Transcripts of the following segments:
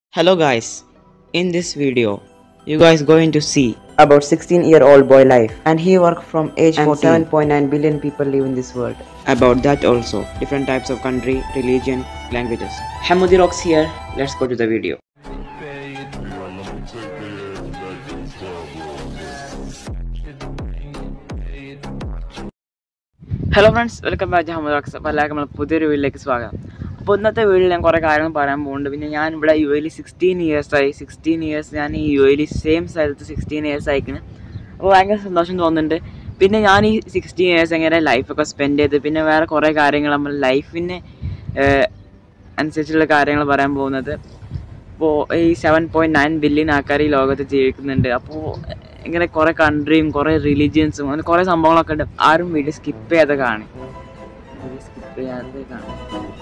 Hello guys, in this video you guys going to see about 16 year old boy life and he worked from age And 14 7.9 billion people live in this world about that also different types of country, religion, languages. Hamudi rocks here. Let's go to the video. Hello friends welcome back to Hamad rocks അപ്പോൾ എല്ലാവർക്കും നമ്മൾ പുതിയൊരു വീഡിയോയിലേക്ക് സ്വാഗതം അപ്പോൾ ഇന്നത്തെ വീഡിയോയിൽ ഞാൻ കുറേ കാര്യങ്ങൾ പറയാൻ പോകുന്നുണ്ട് പിന്നെ ഞാൻ ഇവിടെ യു എയിൽ സിക്സ്റ്റീൻ ഇയേഴ്സ് ആയി സിക്സ്റ്റീൻ ഇയേഴ്സ് ഞാൻ ഈ യു എയിൽ സെയിം സ്ഥലത്ത് സിക്സ്റ്റീൻ ഇയേഴ്സ് ആയിക്കണ് അപ്പോൾ ഭയങ്കര സന്തോഷം തോന്നുന്നുണ്ട് പിന്നെ ഞാൻ ഈ സിക്സ്റ്റീൻ ഇയേഴ്സ് എങ്ങനെ ലൈഫൊക്കെ സ്പെൻഡ് ചെയ്ത് പിന്നെ വേറെ കുറേ കാര്യങ്ങൾ നമ്മൾ ലൈഫിന് അനുസരിച്ചുള്ള കാര്യങ്ങൾ പറയാൻ പോകുന്നത് അപ്പോൾ ഈ സെവൻ പോയിൻറ്റ് നയൻ ബില്യൺ ആൾക്കാർ ഈ ലോകത്ത് ജീവിക്കുന്നുണ്ട് അപ്പോൾ ഇങ്ങനെ കുറേ കൺട്രിയും കുറേ റിലീജിയൻസും അങ്ങനെ കുറേ സംഭവങ്ങളൊക്കെ ഉണ്ട് ആരും വീഡിയോ സ്കിപ്പ് ചെയ്യാതെ കാണും സ്കിപ്പ് ചെയ്യാതെ കാണും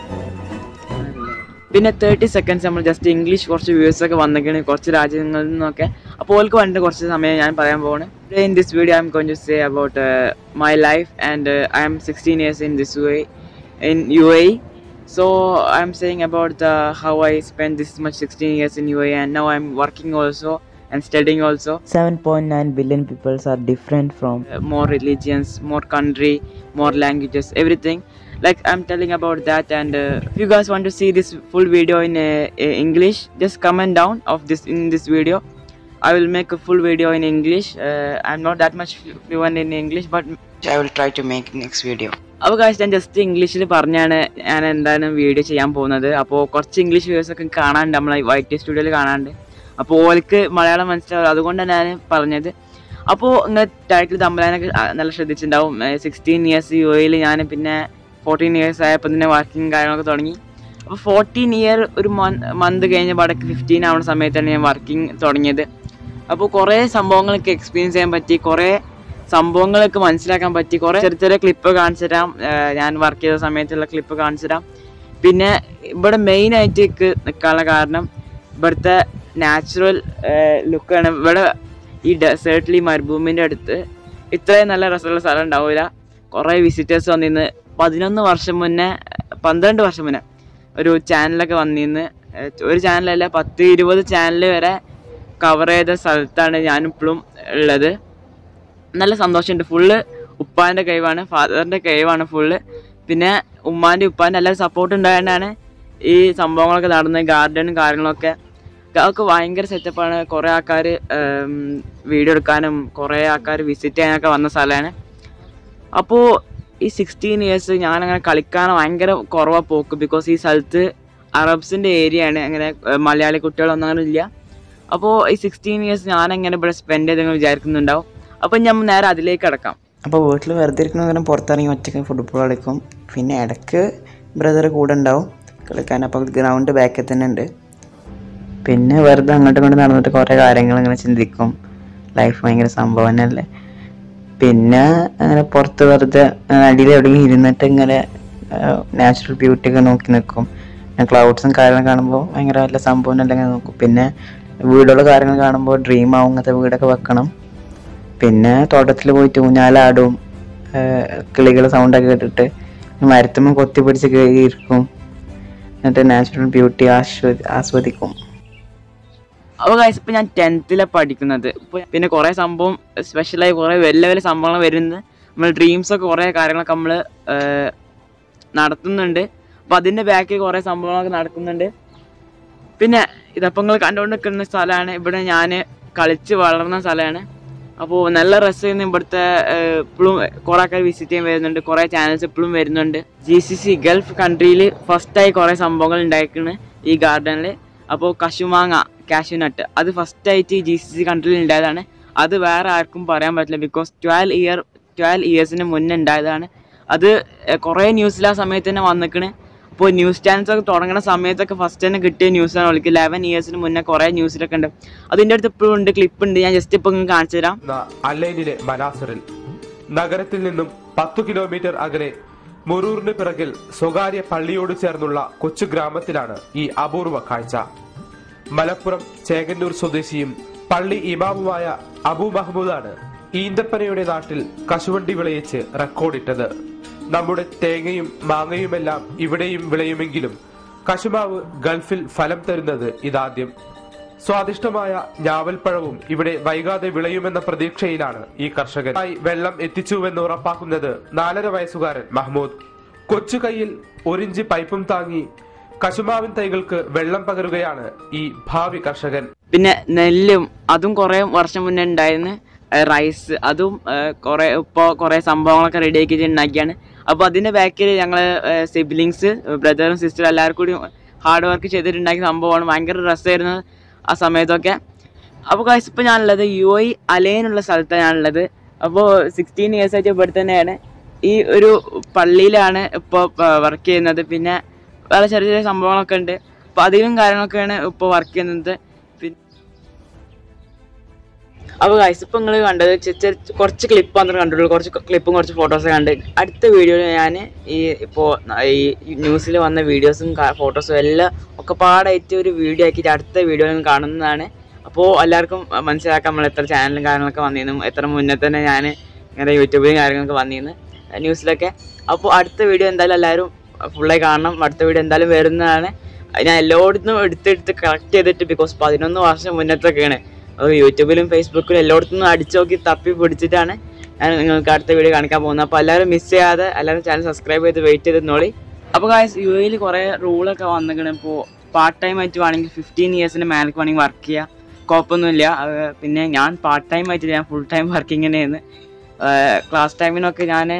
പിന്നെ തേർട്ടി സെക്കൻഡ്സ് നമ്മൾ ജസ്റ്റ് ഇംഗ്ലീഷ് കുറച്ച് വ്യൂസ് ഒക്കെ വന്നിരിക്കണേ കുറച്ച് രാജ്യങ്ങളിൽ നിന്നൊക്കെ അപ്പോൾ ഓൾക്ക് വേണ്ടി കുറച്ച് സമയം ഞാൻ പറയാൻ പോവാണ് in this video I'm going to say about my life and I'm sixteen years in this way in U A So I'm saying about the how I spent this much 16 years in UAE and now I'm working also and studying also. 7.9 billion people are different from Uh, more religions, more country, more languages, everything. Like I'm telling about that and uh, if you guys want to see this full video in uh, uh, English, just comment down of this in this video. I will make a full video in English. Uh, I'm not that much flu- fluent in English, but I will try to make next video. അപ്പോൾ കാശ് ഞാൻ just ഇംഗ്ലീഷിൽ പറഞ്ഞാണ് ഞാൻ എന്താണ് video ചെയ്യാൻ പോകുന്നത് അപ്പോൾ കുറച്ച് ഇംഗ്ലീഷ് വീഡിയോസ് ഒക്കെ കാണാണ്ട് നമ്മളെ വൈറ്റ് സ്റ്റുഡിയോയിൽ കാണാണ്ട് അപ്പോൾ ഓൾക്ക് മലയാളം മനസ്സിലാവും അതുകൊണ്ടാണ് ഞാൻ പറഞ്ഞത് അപ്പോൾ ഇങ്ങനെ ടൈറ്റിൽ തമ്പലാനൊക്കെ നല്ല ശ്രദ്ധിച്ചിട്ടുണ്ടാവും സിക്സ്റ്റീൻ ഇയേഴ്സ് യു എയിൽ ഞാൻ പിന്നെ ഫോർട്ടീൻ ഇയേഴ്സ് ആയപ്പോൾ തന്നെ വർക്കിംഗ് കാര്യങ്ങളൊക്കെ തുടങ്ങി അപ്പോൾ ഫോർട്ടീൻ ഇയർ ഒരു മന്ത് കഴിഞ്ഞ പാടൊക്കെ ഫിഫ്റ്റീൻ ആവുന്ന സമയത്താണ് ഞാൻ വർക്കിംഗ് തുടങ്ങിയത് അപ്പോൾ കുറേ സംഭവങ്ങളൊക്കെ എക്സ്പീരിയൻസ് ചെയ്യാൻ പറ്റി കുറേ സംഭവങ്ങളൊക്കെ മനസ്സിലാക്കാൻ പറ്റി കുറേ ചെറിയ ചെറിയ ക്ലിപ്പ് കാണിച്ചു തരാം ഏർ ഞാൻ വർക്ക് ചെയ്ത സമയത്തുള്ള ക്ലിപ്പ് കാണിച്ചു തരാം പിന്നെ ഇവിടെ മെയിനായിട്ട് നിൽക്കാനുള്ള കാരണം ഇവിടുത്തെ നാച്ചുറൽ ലുക്കാണ് ഇവിടെ ഈ ഡെസേർട്ടിൽ ഈ മരുഭൂമിൻ്റെ അടുത്ത് ഇത്രയും നല്ല രസമുള്ള സ്ഥലം ഉണ്ടാവില്ല കുറേ വിസിറ്റേഴ്സ് വന്നിന്ന് പതിനൊന്ന് വർഷം മുന്നേ പന്ത്രണ്ട് വർഷം മുന്നേ ഒരു ചാനലൊക്കെ വന്നിന്ന് ഏർ ഒരു ചാനലല്ല പത്ത് ഇരുപത് ചാനൽ വരെ കവർ ചെയ്ത സ്ഥലത്താണ് ഞാനിപ്പോഴും ഉള്ളത് നല്ല സന്തോഷമുണ്ട് ഫുള്ള് ഉപ്പാൻ്റെ കഴിവാണ് ഫാദറിൻ്റെ കഴിവാണ് ഫുള്ള് പിന്നെ ഉമ്മാൻ്റെ ഉപ്പാൻ്റെ എല്ലാവരും സപ്പോർട്ട് ഉണ്ടായതുകൊണ്ടാണ് ഈ സംഭവങ്ങളൊക്കെ നടന്നത് ഗാർഡനും കാര്യങ്ങളൊക്കെ അതൊക്കെ ഭയങ്കര സെറ്റപ്പാണ് കുറേ ആൾക്കാർ വീഡിയോ എടുക്കാനും കുറേ ആൾക്കാർ വിസിറ്റ് ചെയ്യാനൊക്കെ വന്ന സ്ഥലമാണ് അപ്പോൾ ഈ സിക്സ്റ്റീൻ ഇയേഴ്സ് ഞാനങ്ങനെ കളിക്കാൻ ഭയങ്കര കുറവാണ് പോക്ക് ബിക്കോസ് ഈ സ്ഥലത്ത് അറബ്സിൻ്റെ ഏരിയ ആണ് അങ്ങനെ ഏർ മലയാളി കുട്ടികളൊന്നും അങ്ങനെ ഇല്ല അപ്പോൾ ഈ സിക്സ്റ്റീൻ ഇയേഴ്സ് ഞാനങ്ങനെ ഇവിടെ സ്പെൻഡ് ചെയ്തെന്ന് വിചാരിക്കുന്നുണ്ടാവും അപ്പം ഞാൻ നേരെ അതിലേക്ക് കിടക്കാം അപ്പോൾ വീട്ടിൽ വെറുതെ ഇരിക്കുന്ന നേരം പുറത്തിറങ്ങി ഒറ്റയ്ക്ക് ഫുട്ബോൾ കളിക്കും പിന്നെ ഇടയ്ക്ക് ബ്രദർ കൂടെ ഉണ്ടാവും കളിക്കാൻ അപ്പോൾ ഗ്രൗണ്ട് ബാക്കിൽ തന്നെ ഉണ്ട് പിന്നെ വെറുതെ അങ്ങോട്ടും ഇങ്ങോട്ടും നടന്നിട്ട് കുറേ കാര്യങ്ങൾ ഇങ്ങനെ ചിന്തിക്കും ലൈഫ് ഭയങ്കര സംഭവം തന്നെയല്ലേ പിന്നെ അങ്ങനെ പുറത്ത് വെറുതെ അടിയിൽ എവിടെയെങ്കിലും ഇരുന്നിട്ട് ഇങ്ങനെ നാച്ചുറൽ ബ്യൂട്ടി ഒക്കെ നോക്കി നിൽക്കും ക്ലൗഡ്സും കാര്യങ്ങളും കാണുമ്പോൾ ഭയങ്കര നല്ല സംഭവം തന്നെ ഇങ്ങനെ നോക്കും പിന്നെ വീടുള്ള കാര്യങ്ങൾ കാണുമ്പോൾ ഡ്രീം ആവും അങ്ങനത്തെ വീടൊക്കെ വെക്കണം പിന്നെ തോട്ടത്തിൽ പോയിട്ട് ഊഞ്ഞാലാടും കിളികളെ സൗണ്ടൊക്കെ കേട്ടിട്ട് മരത്തുമ്പോൾ കൊത്തി പിടിച്ച് കയറിയിരിക്കും എന്നിട്ട് നാച്ചുറൽ ബ്യൂട്ടി ആസ്വ ആസ്വദിക്കും അപ്പോൾ കാഴ്ച ഇപ്പം ഞാൻ ടെൻത്തിലെ പഠിക്കുന്നത് ഇപ്പോൾ പിന്നെ കുറേ സംഭവം സ്പെഷ്യലായി കുറേ വലിയ വലിയ സംഭവങ്ങൾ വരുന്നത് നമ്മൾ ഡ്രീംസൊക്കെ കുറേ കാര്യങ്ങളൊക്കെ നമ്മൾ നടത്തുന്നുണ്ട് അപ്പോൾ അതിൻ്റെ ബാക്കിൽ കുറേ സംഭവങ്ങളൊക്കെ നടക്കുന്നുണ്ട് പിന്നെ ഇതപ്പം നിങ്ങൾ കണ്ടുകൊണ്ട് നിൽക്കുന്ന സ്ഥലമാണ് ഇവിടെ ഞാൻ കളിച്ച് വളർന്ന സ്ഥലമാണ് അപ്പോൾ നല്ല രസമായിരുന്നു ഇവിടുത്തെ ഇപ്പോഴും കുറേ ആൾക്കാർ വിസിറ്റ് ചെയ്യാൻ വരുന്നുണ്ട് കുറേ ചാനൽസ് ഇപ്പോഴും വരുന്നുണ്ട് ജി സി സി ഗൾഫ് കൺട്രിയിൽ ഫസ്റ്റായി കുറേ സംഭവങ്ങൾ ഉണ്ടായിരിക്കുന്നു ഈ ഗാർഡനിൽ അപ്പോൾ കശുമാങ്ങ കാഷ്യൂനട്ട് അത് ഫസ്റ്റായിട്ട് ഈ ജി സി സി കൺട്രിയിൽ ഉണ്ടായതാണ് അത് വേറെ ആർക്കും പറയാൻ പറ്റില്ല ബിക്കോസ് ട്വൽവ് ഇയർ ട്വൽവ് ഇയേഴ്സിന് മുന്നേ ഉണ്ടായതാണ് അത് ഏർ കുറേ ന്യൂസിൽ ആ സമയത്ത് തന്നെ വന്നിക്കണ് അപ്പോൾ ന്യൂസ് ചാനൽസ് ഒക്കെ തുടങ്ങുന്ന സമയത്തൊക്കെ ഫസ്റ്റ് തന്നെ കിട്ടിയ ന്യൂസാണ് വിളിക്കുക ലെവൻ ഇയേഴ്സിന് മുന്നേ കുറേ ന്യൂസിലൊക്കെ ഉണ്ട് അതിൻ്റെ അടുത്ത് ഇപ്പോഴും ഉണ്ട് ക്ലിപ്പ് ഉണ്ട് ഞാൻ ജസ്റ്റ് ഇപ്പോൾ നിങ്ങൾക്ക് കാണിച്ചു തരാം എന്ന അല്ലൈനിലെ മനാസറിൽ നഗരത്തിൽ നിന്നും പത്തു കിലോമീറ്റർ അകലെ മുറൂറിന് പിറകിൽ സ്വകാര്യ പള്ളിയോട് ചേർന്നുള്ള കൊച്ചു ഗ്രാമത്തിലാണ് ഈ അപൂർവ കാഴ്ച മലപ്പുറം ചേകന്നൂർ സ്വദേശിയും പള്ളി ഇമാമുമായ അബു മഹ്മൂദാണ് ഈന്തപ്പനയുടെ നാട്ടിൽ കശുവണ്ടി വിളയിച്ച് റെക്കോർഡിട്ടത് നമ്മുടെ തേങ്ങയും മാങ്ങയുമെല്ലാം ഇവിടെയും വിളയുമെങ്കിലും കശുമാവ് ഗൾഫിൽ ഫലം തരുന്നത് ഇതാദ്യം സ്വാദിഷ്ടമായ ഞാവൽപ്പഴവും ഇവിടെ വൈകാതെ വിളയുമെന്ന പ്രതീക്ഷയിലാണ് ഈ കർഷകൻ ആയി വെള്ളം എത്തിച്ചുവെന്ന് ഉറപ്പാക്കുന്നത് നാലര വയസ്സുകാരൻ മഹ്മൂദ് കൊച്ചു കൈയിൽ ഒരിഞ്ച് പൈപ്പും താങ്ങി കശുമാവിൻ തൈകൾക്ക് വെള്ളം പകരുകയാണ് ഈ ഭാവി കർഷകൻ പിന്നെ നെല്ലും അതും കുറേ വർഷം മുന്നേ ഉണ്ടായിരുന്നു റൈസ് അതും കുറേ ഇപ്പോൾ കുറേ സംഭവങ്ങളൊക്കെ റെഡി ആക്കി ഉണ്ടാക്കിയാണ് അപ്പോൾ അതിൻ്റെ ബാക്കിൽ ഞങ്ങൾ സിബ്ലിങ്സ് ബ്രദറും സിസ്റ്ററും എല്ലാവർക്കും കൂടി ഹാർഡ് വർക്ക് ചെയ്തിട്ടുണ്ടാക്കിയ സംഭവമാണ് ഭയങ്കര രസമായിരുന്നു ആ സമയത്തൊക്കെ അപ്പോൾ കാശ് ഇപ്പോൾ ഞാനുള്ളത് യു ഐ അലൈനുള്ള സ്ഥലത്താണ് ഞാനുള്ളത് അപ്പോൾ സിക്സ്റ്റീൻ ഇയേഴ്സ് ആയിട്ട് ഇവിടെ തന്നെയാണ് ഈ ഒരു പള്ളിയിലാണ് ഇപ്പോൾ വർക്ക് ചെയ്യുന്നത് പിന്നെ വേറെ ചെറിയ ചെറിയ സംഭവങ്ങളൊക്കെ ഉണ്ട് അപ്പോൾ അധികം കാര്യങ്ങളൊക്കെയാണ് ഇപ്പോൾ വർക്ക് ചെയ്യുന്നത് പിന്നെ അപ്പോൾ ഗൈസ് ഇപ്പോൾ നിങ്ങൾ കണ്ടത് ചെ- ചെ- കുറച്ച് ക്ലിപ്പ് മാത്രമേ കണ്ടുള്ളൂ കുറച്ച് ക്ലിപ്പും കുറച്ച് ഫോട്ടോസും കണ്ട് അടുത്ത വീഡിയോയിൽ ഞാൻ ഈ ഇപ്പോൾ ഈ ന്യൂസിൽ വന്ന വീഡിയോസും ഫോട്ടോസും എല്ലാം ഒക്കെ പാടായിട്ട് ഒരു വീഡിയോ ആക്കിയിട്ട് അടുത്ത വീഡിയോയിൽ കാണുന്നതാണ് അപ്പോൾ എല്ലാവർക്കും മനസ്സിലാക്കാം നമ്മൾ എത്ര ചാനലും കാര്യങ്ങളൊക്കെ വന്നിരുന്നു എത്ര മുന്നേ തന്നെ ഞാൻ ഇങ്ങനെ യൂട്യൂബിലും കാര്യങ്ങളൊക്കെ വന്നിരുന്നു ന്യൂസിലൊക്കെ അപ്പോൾ അടുത്ത വീഡിയോ എന്തായാലും എല്ലാവരും ഫുള്ളായി കാണണം അടുത്ത വീഡിയോ എന്തായാലും വരുന്നതാണ് ഞാൻ എല്ലായിടത്തും എടുത്തെടുത്ത് കളക്ട് ചെയ്തിട്ട് ബിക്കോസ് പതിനൊന്ന് വർഷം മുന്നത്തൊക്കെയാണ് അത് യൂട്യൂബിലും ഫേസ്ബുക്കിലും എല്ലായിടത്തും അടിച്ചു നോക്കി തപ്പി പിടിച്ചിട്ടാണ് ഞാൻ നിങ്ങൾക്ക് അടുത്ത വീഡിയോ കാണിക്കാൻ പോകുന്നത് അപ്പോൾ എല്ലാവരും മിസ് ചെയ്യാതെ എല്ലാവരും ചാനൽ സബ്സ്ക്രൈബ് ചെയ്ത് വെയിറ്റ് ചെയ്ത് നോളി അപ്പോൾ ഗായ്സ് യു എയിൽ കുറേ റൂളൊക്കെ വന്നിരിക്കണം ഇപ്പോൾ പാർട്ട് ടൈം ആയിട്ട് വേണമെങ്കിൽ ഫിഫ്റ്റീൻ ഇയേഴ്സിന് മേലേക്ക് വേണമെങ്കിൽ വർക്ക് ചെയ്യാം കുഴപ്പമൊന്നുമില്ല അത് പിന്നെ ഞാൻ പാർട്ട് ടൈം ആയിട്ട് ഞാൻ ഫുൾ ടൈം വർക്കിംഗ് തന്നെയാണ് ക്ലാസ് ടൈമിനൊക്കെ ഞാൻ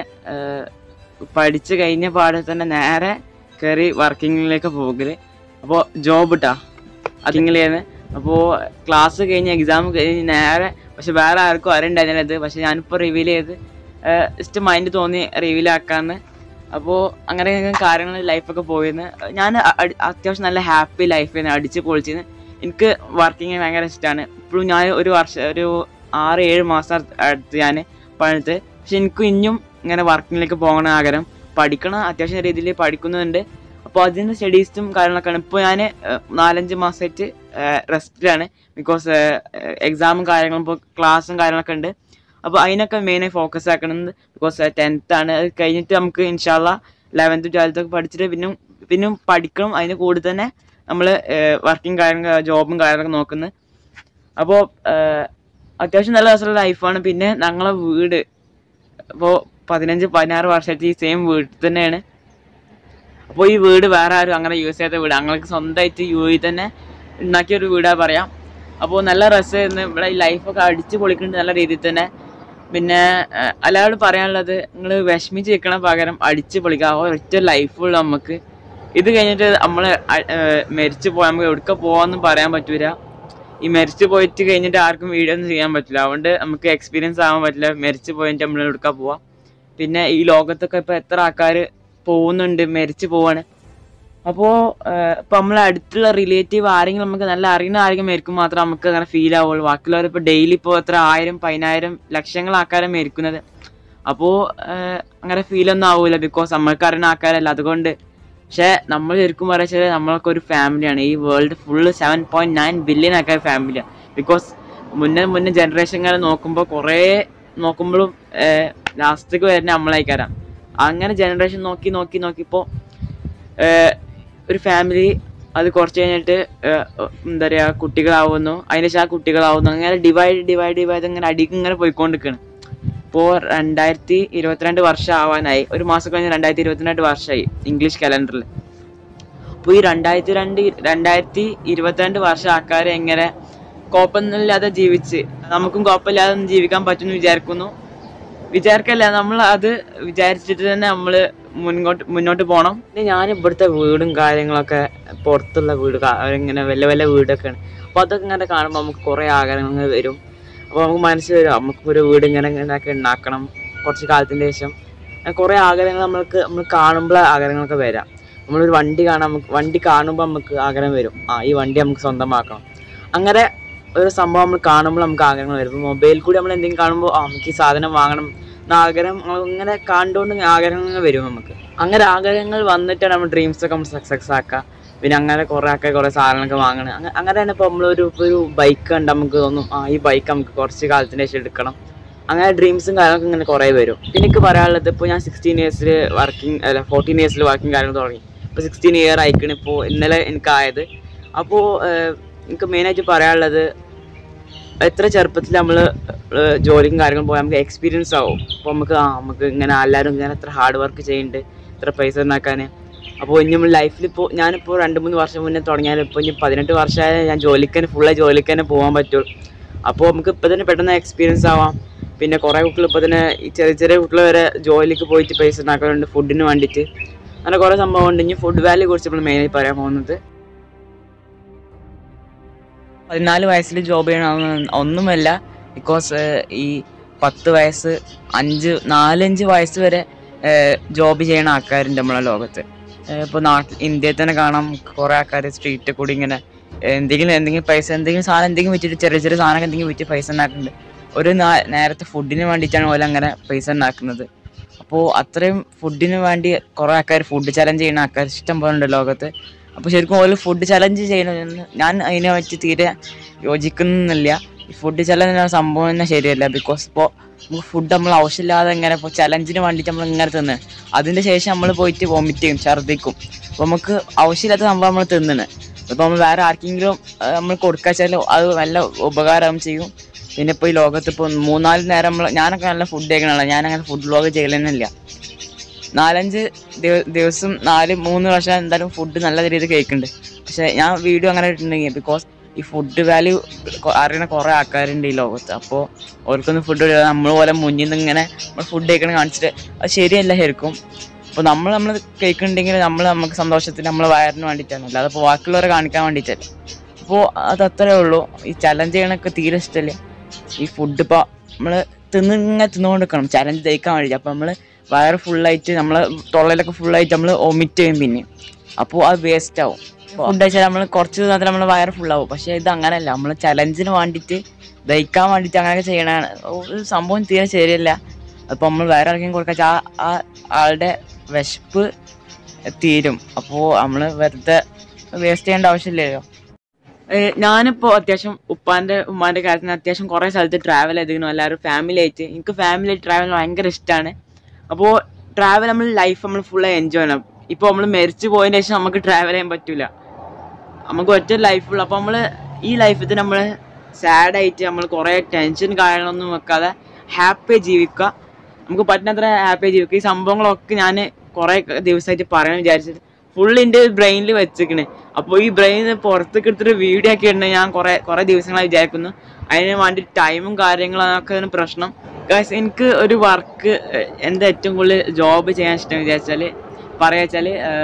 പഠിച്ച് കഴിഞ്ഞ പാടെ തന്നെ നേരെ കയറി വർക്കിങ്ങിലേക്ക് പോകല് അപ്പോൾ ജോബ് ഇട്ടാ അതിങ്ങിലേന്ന് അപ്പോൾ ക്ലാസ് കഴിഞ്ഞ് എക്സാം കഴിഞ്ഞ് നേരെ പക്ഷെ വേറെ ആർക്കും അറിയണ്ടായിരുന്നില്ല ഇത് പക്ഷെ ഞാനിപ്പോൾ റിവീൽ ചെയ്ത് ജസ്റ്റ് മൈൻഡ് തോന്നി റിവീൽ ആക്കാന്ന് അപ്പോൾ അങ്ങനെ കാര്യങ്ങൾ ലൈഫൊക്കെ പോയിന്ന് ഞാൻ അ- അടി- അത്യാവശ്യം നല്ല ഹാപ്പി ലൈഫായിരുന്നു അടിച്ച് പൊളിച്ചിന്ന് എനിക്ക് വർക്കിങ് ഭയങ്കര ഇഷ്ടമാണ് ഇപ്പോഴും ഞാൻ ഒരു വർഷം ഒരു ആറ് ഏഴ് മാസം അടുത്ത് ഞാൻ പണിത് പക്ഷെ എനിക്കും ഇനിയും ഇങ്ങനെ വർക്കിങ്ങിലേക്ക് പോകണ ആഗ്രഹം പഠിക്കണം അത്യാവശ്യം രീതിയിൽ പഠിക്കുന്നുണ്ട് അപ്പോൾ അതിൻ്റെ സ്റ്റഡീസും കാര്യങ്ങളൊക്കെയാണ് ഇപ്പോൾ ഞാൻ നാലഞ്ച് മാസമായിട്ട് റെസ്റ്റിലാണ് ബിക്കോസ് എക്സാമും കാര്യങ്ങളും ഇപ്പോൾ ക്ലാസ്സും കാര്യങ്ങളൊക്കെ ഉണ്ട് അപ്പോൾ അതിനൊക്കെ മെയിനായി ഫോക്കസ് ആക്കണമെന്ന് ബിക്കോസ് ടെൻത്ത് ആണ് അത് കഴിഞ്ഞിട്ട് നമുക്ക് ഇൻഷാല്ല ലെവൻത്ത് ട്വൽത്ത് ഒക്കെ പഠിച്ചിട്ട് പിന്നെ പിന്നെ പഠിക്കണം അതിന് കൂടി തന്നെ നമ്മൾ വർക്കിംഗ് കാര്യങ്ങൾ ജോബും കാര്യങ്ങളൊക്കെ നോക്കുന്നത് അപ്പോൾ അത്യാവശ്യം നല്ല രസമുള്ള ലൈഫാണ് പിന്നെ ഞങ്ങളെ വീട് അപ്പോൾ പതിനഞ്ച് പതിനാറ് വർഷമായിട്ട് ഈ സെയിം വീട്ടിൽ തന്നെയാണ് അപ്പോൾ ഈ വീട് വേറെ ആരും അങ്ങനെ യൂസ് ചെയ്യാത്ത വീട് ഞങ്ങൾക്ക് സ്വന്തമായിട്ട് യു ഇ തന്നെ ഉണ്ടാക്കിയ ഒരു വീടാ പറയാം അപ്പോൾ നല്ല രസമായിരുന്നു ഇവിടെ ഈ ലൈഫൊക്കെ അടിച്ച് പൊളിക്കുന്നുണ്ട് നല്ല രീതിയിൽ തന്നെ പിന്നെ ഏഹ്, എല്ലാവരോടും പറയാനുള്ളത് നിങ്ങൾ വിഷമിച്ച് നിൽക്കണ പകരം അടിച്ച് പൊളിക്കുക ആ ഒറ്റ ലൈഫുള്ള നമുക്ക് ഇത് കഴിഞ്ഞിട്ട് നമ്മൾ മരിച്ചു പോയാൽ നമുക്ക് എവിടേക്ക് പോകാമെന്നും പറയാൻ പറ്റൂല ഈ മരിച്ചു പോയിട്ട് കഴിഞ്ഞിട്ട് ആർക്കും വീഡിയോ ഒന്നും ചെയ്യാൻ പറ്റില്ല അതുകൊണ്ട് നമുക്ക് എക്സ്പീരിയൻസ് ആവാൻ പറ്റില്ല മരിച്ചു പോയിട്ട് നമ്മൾ എവിടേക്കാ പോവാം പിന്നെ ഈ ലോകത്തൊക്കെ ഇപ്പോൾ എത്ര ആൾക്കാർ പോകുന്നുണ്ട് മരിച്ചു പോവാണ് അപ്പോൾ ഇപ്പം നമ്മളെ അടുത്തുള്ള റിലേറ്റീവ് ആരെങ്കിലും നമുക്ക് നല്ല അറിയുന്ന ആരെങ്കിലും മരിക്കും മാത്രമേ നമുക്ക് അങ്ങനെ ഫീൽ ആവുള്ളൂ ബാക്കിയുള്ളവർ ഇപ്പോൾ ഡെയിലി ഇപ്പോൾ എത്ര ആയിരം പതിനായിരം ലക്ഷങ്ങൾ ആൾക്കാരെ മരിക്കുന്നത് അപ്പോൾ അങ്ങനെ ഫീലൊന്നും ആവില്ല ബിക്കോസ് നമ്മൾക്ക് അറിയുന്ന ആൾക്കാരല്ല അതുകൊണ്ട് പക്ഷേ നമ്മൾ ശരിക്കും പറയുക നമ്മളൊക്കെ ഒരു ഫാമിലിയാണ് ഈ world full seven point nine billion ആൾക്കാർ ഫാമിലിയാണ് ബിക്കോസ് മുന്നേ മുന്നേ ജനറേഷൻകാർ നോക്കുമ്പോൾ കുറേ നോക്കുമ്പോഴും ലാസ്റ്റേക്ക് വരുന്ന നമ്മളായിക്കാരാം അങ്ങനെ ജനറേഷൻ നോക്കി നോക്കി നോക്കിയപ്പോൾ ഒരു ഫാമിലി അത് കുറച്ച് കഴിഞ്ഞിട്ട് ഏഹ്, എന്താ പറയുക കുട്ടികളാവുന്നു അതിന് ശേഷം ആ കുട്ടികളാവുന്നു അങ്ങനെ ഡിവൈഡ് ഡിവൈഡ് ഡിവൈഡ് അങ്ങനെ അടിക്ക് ഇങ്ങനെ പോയിക്കൊണ്ടിരിക്കുകയാണ് ഇപ്പോൾ രണ്ടായിരത്തി ഇരുപത്തിരണ്ട് വർഷം ആവാനായി ഒരു മാസം കഴിഞ്ഞ് രണ്ടായിരത്തി ഇരുപത്തിരണ്ട് വർഷമായി ഇംഗ്ലീഷ് കലണ്ടറിൽ അപ്പോൾ ഈ രണ്ടായിരത്തി രണ്ട് രണ്ടായിരത്തി ഇരുപത്തിരണ്ട് വർഷം ആൾക്കാർ എങ്ങനെ കുഴപ്പമൊന്നുമില്ലാതെ ജീവിച്ച് നമുക്കും കുഴപ്പമില്ലാതെ ഒന്ന് ജീവിക്കാൻ പറ്റുമെന്ന് വിചാരിക്കുന്നു വിചാരിക്കല്ല നമ്മൾ അത് വിചാരിച്ചിട്ട് തന്നെ നമ്മൾ മുൻപോട്ട് മുന്നോട്ട് പോകണം പിന്നെ ഞാൻ ഇവിടുത്തെ വീടും കാര്യങ്ങളൊക്കെ പുറത്തുള്ള വീട് കാ- ഇങ്ങനെ വലിയ വലിയ വീടൊക്കെയാണ് അപ്പോൾ അതൊക്കെ ഇങ്ങനെ കാണുമ്പോൾ നമുക്ക് കുറേ ആഗ്രഹങ്ങൾ വരും അപ്പോൾ നമുക്ക് മനസ്സിൽ വരും നമുക്ക് ഒരു വീട് ഇങ്ങനെ ഇങ്ങനെയൊക്കെ ഉണ്ടാക്കണം കുറച്ച് കാലത്തിന് ശേഷം അങ്ങനെ കുറേ ആഗ്രഹങ്ങൾ നമ്മൾക്ക് നമ്മൾ കാണുമ്പോൾ ആഗ്രഹങ്ങളൊക്കെ വരാം നമ്മളൊരു വണ്ടി കാണാൻ നമുക്ക് വണ്ടി കാണുമ്പോൾ നമുക്ക് ആഗ്രഹം വരും ആ ഈ വണ്ടി നമുക്ക് സ്വന്തമാക്കണം അങ്ങനെ ഒരു സംഭവം നമ്മൾ കാണുമ്പോൾ നമുക്ക് ആഗ്രഹങ്ങൾ വരും ഇപ്പോൾ മൊബൈൽ കൂടി നമ്മൾ എന്തെങ്കിലും കാണുമ്പോൾ ആ നമുക്ക് ഈ സാധനം വാങ്ങണം എന്ന ആഗ്രഹം നമ്മൾ ഇങ്ങനെ കണ്ടുകൊണ്ട് ആഗ്രഹങ്ങൾ വരും നമുക്ക് അങ്ങനെ ആഗ്രഹങ്ങൾ വന്നിട്ടാണ് നമ്മൾ ഡ്രീംസ് ഒക്കെ നമ്മൾ സക്സസ് ആക്കുക പിന്നെ അങ്ങനെ കുറേ ആൾക്കാർ കുറേ സാധനങ്ങളൊക്കെ വാങ്ങണം അങ്ങ- അങ്ങനെയാണ് ഇപ്പോൾ നമ്മളൊരു ഇപ്പോൾ ഒരു ബൈക്ക് കണ്ട് നമുക്ക് തോന്നും ആ ഈ ബൈക്ക് നമുക്ക് കുറച്ച് കാലത്തിന് ശേഷം എടുക്കണം അങ്ങനെ ഡ്രീംസും കാര്യങ്ങളൊക്കെ ഇങ്ങനെ കുറേ വരും പിന്നെ എനിക്ക് പറയാനുള്ളത് ഇപ്പോൾ ഞാൻ സിക്സ്റ്റീൻ ഇയേഴ്സിൽ വർക്കിംഗ് അല്ല ഫോർട്ടീൻ ഇയേഴ്സിൽ വർക്കിംഗ് കാര്യങ്ങൾ തുടങ്ങി ഇപ്പോൾ സിക്സ്റ്റീൻ ഇയർ ആയിക്കണ് ഇപ്പോൾ ഇന്നലെ എനിക്കായത് അപ്പോൾ എനിക്ക് മെയിനായിട്ട് പറയാനുള്ളത് എത്ര ചെറുപ്പത്തിൽ നമ്മൾ ജോലിക്കും കാര്യങ്ങളും പോയാൽ നമുക്ക് എക്സ്പീരിയൻസ് ആവും അപ്പോൾ നമുക്ക് ആ നമുക്ക് ഇങ്ങനെ എല്ലാവരും ഇങ്ങനെ എത്ര ഹാർഡ് വർക്ക് ചെയ്യുന്നുണ്ട് ഇത്ര പൈസ ഉണ്ടാക്കാൻ അപ്പോൾ ഇനി നമ്മൾ ലൈഫിൽ ഇപ്പോൾ ഞാനിപ്പോൾ രണ്ട് മൂന്ന് വർഷം മുന്നേ തുടങ്ങിയാൽ ഇപ്പോൾ ഇനി പതിനെട്ട് വർഷമായ ഞാൻ ജോലിക്ക് തന്നെ ഫുള്ളായി ജോലിക്ക് തന്നെ പോകാൻ പറ്റുള്ളൂ അപ്പോൾ നമുക്ക് ഇപ്പോൾ തന്നെ പെട്ടെന്ന് എക്സ്പീരിയൻസ് ആവാം പിന്നെ കുറേ കുട്ടികൾ ഇപ്പോൾ തന്നെ ഈ ചെറിയ ചെറിയ കുട്ടികൾ വരെ ജോലിക്ക് പോയിട്ട് പൈസ ഉണ്ടാക്കാറുണ്ട് ഫുഡിന് വേണ്ടിയിട്ട് അങ്ങനെ കുറേ സംഭവം ഉണ്ട് ഇനി ഫുഡ് വാല്യൂ കുറിച്ച് നമ്മൾ മെയിനായി പറയാൻ പോകുന്നത് പതിനാല് വയസ്സിൽ ജോബ് ചെയ്യണമെന്ന് ഒന്നുമല്ല ബിക്കോസ് ഈ പത്ത് വയസ്സ് അഞ്ച് നാലഞ്ച് വയസ്സ് വരെ ജോബ് ചെയ്യണ ആൾക്കാരുണ്ട് നമ്മളെ ലോകത്ത് ഇപ്പോൾ നാട്ടിൽ ഇന്ത്യയിൽ തന്നെ കാണാം കുറേ ആൾക്കാർ സ്ട്രീറ്റിൽ കൂടി ഇങ്ങനെ എന്തെങ്കിലും എന്തെങ്കിലും പൈസ എന്തെങ്കിലും സാധനം എന്തെങ്കിലും വിറ്റിട്ട് ചെറിയ ചെറിയ സാധനം എന്തെങ്കിലും വിറ്റ് പൈസ ഉണ്ടാക്കുന്നുണ്ട് ഒരു നാ- നേരത്തെ ഫുഡിന് വേണ്ടിയിട്ടാണ് ഓല അങ്ങനെ പൈസ ഉണ്ടാക്കുന്നത് അപ്പോൾ അത്രയും ഫുഡിന് വേണ്ടി കുറേ ആൾക്കാർ ഫുഡ് ചലഞ്ച് ചെയ്യുന്ന ആൾക്കാർ ഇഷ്ടം പോലെ ഉണ്ട് ലോകത്ത് അപ്പോൾ ശരിക്കും ഓല് ഫുഡ് ചലഞ്ച് ചെയ്യണമെന്ന് ഞാൻ അതിനെ പറ്റി തീരെ യോജിക്കുന്നില്ല ഈ ഫുഡ് ചലഞ്ച് എന്ന സംഭവം തന്നെ ശരിയല്ല ബിക്കോസ് ഇപ്പോൾ നമുക്ക് ഫുഡ് നമ്മൾ ആവശ്യമില്ലാതെ ഇങ്ങനെ ഇപ്പോൾ ചലഞ്ചിന് വേണ്ടിയിട്ട് നമ്മൾ ഇങ്ങനെ തിന്ന് അതിൻ്റെ ശേഷം നമ്മൾ പോയിട്ട് വോമിറ്റ് ചെയ്യും ഛർദ്ദിക്കും അപ്പോൾ നമുക്ക് ആവശ്യമില്ലാത്ത സംഭവം നമ്മൾ തിന്നണ് ഇപ്പോൾ നമ്മൾ വേറെ ആർക്കെങ്കിലും ആ, നമ്മൾ കൊടുക്കാച്ചാൽ അത് നല്ല ഉപകാരം ചെയ്യും പിന്നെ ഇപ്പോൾ ഈ ലോകത്ത് ഇപ്പോൾ മൂന്നാല് നേരം നമ്മൾ ഞാനൊക്കെ നല്ല ഫുഡ് കഴിക്കണമല്ലോ ഞാനങ്ങനെ ഫുഡ് വ്ളോഗ് ചെയ്യലെന്നില്ല നാലഞ്ച് ദിവ- ദിവസം നാല് മൂന്ന് വർഷം എന്തായാലും ഫുഡ് നല്ല രീതിയിൽ കഴിക്കുന്നുണ്ട് പക്ഷെ ഞാൻ വീഡിയോ അങ്ങനെ ഇട്ടിട്ടുണ്ടെങ്കിൽ ബിക്കോസ് ഈ ഫുഡ് വാല്യൂ അറിയുന്ന കുറേ ആൾക്കാരുണ്ട് ഈ ലോകത്ത് അപ്പോൾ അവർക്കൊന്നും ഫുഡ് നമ്മൾ പോലെ മുന്നിൽ നിന്ന് ഇങ്ങനെ നമ്മൾ ഫുഡ് കഴിക്കണം കാണിച്ചിട്ട് അത് ശരിയല്ല ശരിക്കും അപ്പോൾ നമ്മൾ നമ്മൾ കഴിക്കുന്നുണ്ടെങ്കിൽ നമ്മൾ നമുക്ക് സന്തോഷത്തിന് നമ്മൾ വയറിന് വേണ്ടിയിട്ടാണ് അല്ലാതെ ഇപ്പോൾ ബാക്കിയുള്ളവരെ കാണിക്കാൻ വേണ്ടിയിട്ടല്ല അപ്പോൾ അത് അത്രേ ഉള്ളൂ ഈ ചലഞ്ച് ചെയ്യണൊക്കെ തീരെ ഇഷ്ടമില്ല ഈ ഫുഡ് ഇപ്പോൾ നമ്മൾ തിന്നിങ്ങനെ തിന്നുകൊണ്ട് നിൽക്കണം ചലഞ്ച് ജയിക്കാൻ വേണ്ടി അപ്പോൾ നമ്മൾ വയറ് ഫുള്ളായിട്ട് നമ്മൾ തൊള്ളയിലൊക്കെ ഫുള്ളായിട്ട് നമ്മൾ ഒമിറ്റ് ചെയ്യും പിന്നെ അപ്പോൾ അത് വേസ്റ്റ് ആവും ഫുഡ് കഴിച്ചാൽ നമ്മൾ കുറച്ച് തിന്നാൽ നമ്മൾ വയറ് ഫുള്ളാവും പക്ഷേ ഇത് അങ്ങനെയല്ല നമ്മൾ ചലഞ്ചിന് വേണ്ടിയിട്ട് ദഹിക്കാൻ വേണ്ടിയിട്ട് അങ്ങനെയൊക്കെ ചെയ്യണതാണ് ഒരു സംഭവം തീരെ ശരിയല്ല അപ്പോൾ നമ്മൾ വേറെ ആർക്കും കൊടുക്കാൻ ആ ആ ആളുടെ വിശപ്പ് തീരും അപ്പോൾ നമ്മൾ വെറുതെ വേസ്റ്റ് ചെയ്യേണ്ട ആവശ്യമില്ലല്ലോ ഏഹ് ഞാനിപ്പോൾ അത്യാവശ്യം ഉപ്പാൻ്റെ ഉമ്മാൻ്റെ കാര്യത്തിന് അത്യാവശ്യം കുറേ സ്ഥലത്ത് ട്രാവൽ ചെയ്തിരുന്നു എല്ലാവരും ഫാമിലി ആയിട്ട് എനിക്ക് ഫാമിലി ആയിട്ട് ട്രാവൽ ഭയങ്കര ഇഷ്ടമാണ് അപ്പോൾ ട്രാവൽ നമ്മൾ ലൈഫ് നമ്മൾ ഫുള്ള് എൻജോയ് ചെയ്യണം ഇപ്പോൾ നമ്മൾ മരിച്ചു പോയതിന് ശേഷം നമുക്ക് ട്രാവൽ ചെയ്യാൻ പറ്റില്ല നമുക്ക് ഒറ്റ ലൈഫുള്ളൂ അപ്പോൾ നമ്മൾ ഈ ലൈഫിൽ നമ്മൾ സാഡായിട്ട് നമ്മൾ കുറേ ടെൻഷൻ കാര്യങ്ങളൊന്നും വെക്കാതെ ഹാപ്പി ജീവിക്കുക നമുക്ക് പറ്റുന്നത്ര ഹാപ്പി ജീവിക്കുക ഈ സംഭവങ്ങളൊക്കെ ഞാൻ കുറേ ദിവസമായിട്ട് പറയാൻ വിചാരിച്ചിട്ട് ഫുൾ എൻ്റെ ബ്രെയിനിൽ വെച്ചിരിക്കണ് അപ്പോൾ ഈ ബ്രെയിൻ പുറത്തേക്ക് എടുത്തിട്ട് വീഡിയോ ഒക്കെ ഇടണ ഞാൻ കുറേ കുറേ ദിവസങ്ങളായി വിചാരിക്കുന്നു അതിന് വേണ്ടി ടൈമും കാര്യങ്ങളൊക്കെ ആണ് പ്രശ്നം ഗൈസ് എനിക്ക് ഒരു വർക്ക് എന്താ ഏറ്റവും കൂടുതൽ ജോബ് ചെയ്യാൻ ഇഷ്ടം വിചാരിച്ചാൽ പറയാ വെച്ചാൽ